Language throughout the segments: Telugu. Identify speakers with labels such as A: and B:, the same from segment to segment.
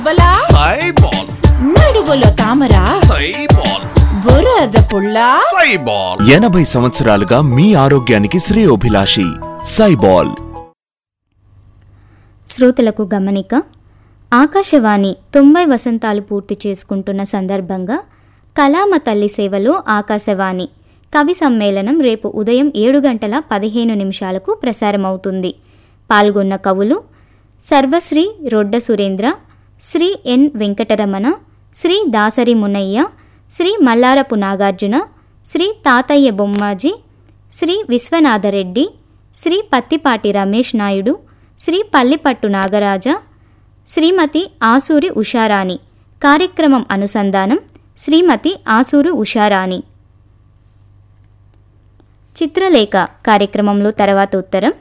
A: బలా
B: సైబాల్
A: నడువులో తామరా
B: సైబాల్
A: బురద పుల్ల
B: సైబాల్
C: ఎనభై సంవత్సరాలుగా మీ ఆరోగ్యానికి శ్రేయోభిలాషి సైబాల్
D: శ్రోతలకు గమనిక ఆకాశవాణి తొంభై వసంతాలు పూర్తి చేసుకుంటున్న సందర్భంగా కళామ తల్లి సేవలో ఆకాశవాణి కవి సమ్మేళనం రేపు ఉదయం ఏడు గంటల పదిహేను నిమిషాలకు ప్రసారమవుతుంది పాల్గొన్న కవులు సర్వశ్రీ రొడ్డ సురేంద్ర శ్రీ ఎన్ వెంకటరమణ శ్రీ దాసరి మునయ్య శ్రీ మల్లారపు నాగార్జున శ్రీ తాతయ్య బొమ్మాజీ శ్రీ విశ్వనాథరెడ్డి శ్రీ పత్తిపాటి రమేష్ నాయుడు శ్రీ పల్లిపట్టు నాగరాజ శ్రీమతి ఆసూరి ఉషారాణి కార్యక్రమం అనుసంధానం శ్రీమతి ఆసూరు ఉషారాణి చిత్రలేఖ కార్యక్రమంలో తర్వాత ఉత్తరం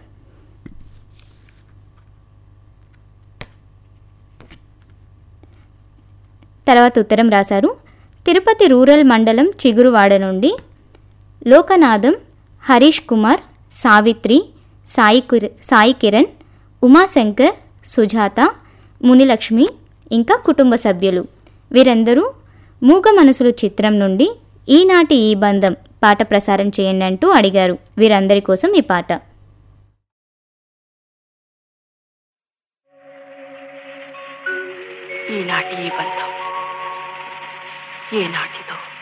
D: తర్వాత ఉత్తరం రాశారు తిరుపతి రూరల్ మండలం చిగురువాడ నుండి లోకనాథం హరీష్ కుమార్ సావిత్రి సాయి కిర- సాయి కిరణ్ ఉమాశంకర్ సుజాత మునిలక్ష్మి ఇంకా కుటుంబ సభ్యులు వీరందరూ మూగ మనసులు చిత్రం నుండి ఈనాటి ఈ బంధం పాట ప్రసారం చేయండి అంటూ అడిగారు వీరందరి కోసం ఈ పాట
E: ఈనాటి ఈ బంధం ఏనాటిదో